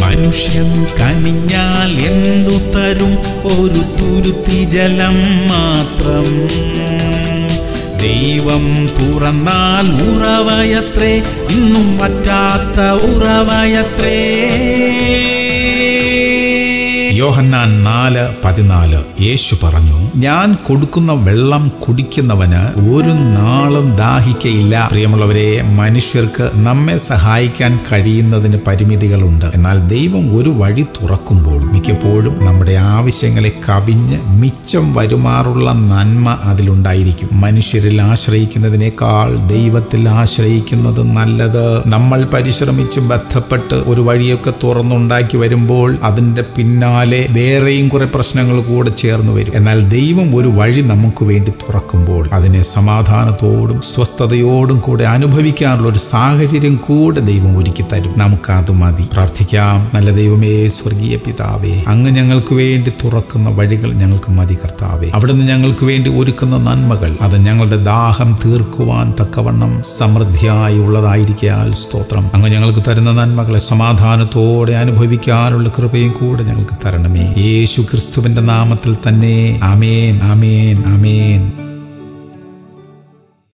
മനുഷ്യൻ കനിഞ്ഞാൽ എന്തു തരും ഒരു തുരുത്തി ജലം മാത്രം ദൈവം തുറന്നാൽ ഉറവയത്രേ ഇന്നും പറ്റാത്ത ഉറവയത്രേ യോഹന്നാൻ നാല് പതിനാല് യേശു പറഞ്ഞു ഞാൻ കൊടുക്കുന്ന വെള്ളം കുടിക്കുന്നവന് ഒരു നാളും ദാഹിക്കയില്ല പ്രിയമുള്ളവരെ മനുഷ്യർക്ക് നമ്മെ സഹായിക്കാൻ കഴിയുന്നതിന് പരിമിതികളുണ്ട് എന്നാൽ ദൈവം ഒരു വഴി തുറക്കുമ്പോൾ മിക്കപ്പോഴും നമ്മുടെ ആവശ്യങ്ങളെ കവിഞ്ഞ് മിച്ചം വരുമാറുള്ള നന്മ അതിലുണ്ടായിരിക്കും മനുഷ്യരിൽ ആശ്രയിക്കുന്നതിനേക്കാൾ ദൈവത്തിൽ ആശ്രയിക്കുന്നത് നല്ലത് നമ്മൾ പരിശ്രമിച്ച് ബന്ധപ്പെട്ട് ഒരു വഴിയൊക്കെ തുറന്നുണ്ടാക്കി വരുമ്പോൾ അതിൻ്റെ പിന്നാലെ വേറെയും കുറെ പ്രശ്നങ്ങൾ കൂടെ ചേർന്ന് വരും എന്നാൽ ദൈവം ഒരു വഴി നമുക്ക് വേണ്ടി തുറക്കുമ്പോൾ അതിനെ സമാധാനത്തോടും സ്വസ്ഥതയോടും കൂടെ അനുഭവിക്കാനുള്ള ഒരു സാഹചര്യം കൂടെ ദൈവം ഒരുക്കി തരും നമുക്ക് അത് മതി പ്രാർത്ഥിക്കാം നല്ല ദൈവമേ സ്വർഗീയ പിതാവേ അങ്ങ് ഞങ്ങൾക്ക് വേണ്ടി തുറക്കുന്ന വഴികൾ ഞങ്ങൾക്ക് മതി കർത്താവേ അവിടുന്ന് ഞങ്ങൾക്ക് വേണ്ടി ഒരുക്കുന്ന നന്മകൾ അത് ഞങ്ങളുടെ ദാഹം തീർക്കുവാൻ തക്കവണ്ണം സമൃദ്ധിയായി ഉള്ളതായിരിക്കാൽ സ്തോത്രം അങ്ങ് ഞങ്ങൾക്ക് തരുന്ന നന്മകളെ സമാധാനത്തോടെ അനുഭവിക്കാനുള്ള കൃപയും കൂടെ ഞങ്ങൾക്ക് തരണമേ യേശു ക്രിസ്തുവിന്റെ നാമത്തിൽ തന്നെ ആമേൻ ആമേൻ ആമേൻ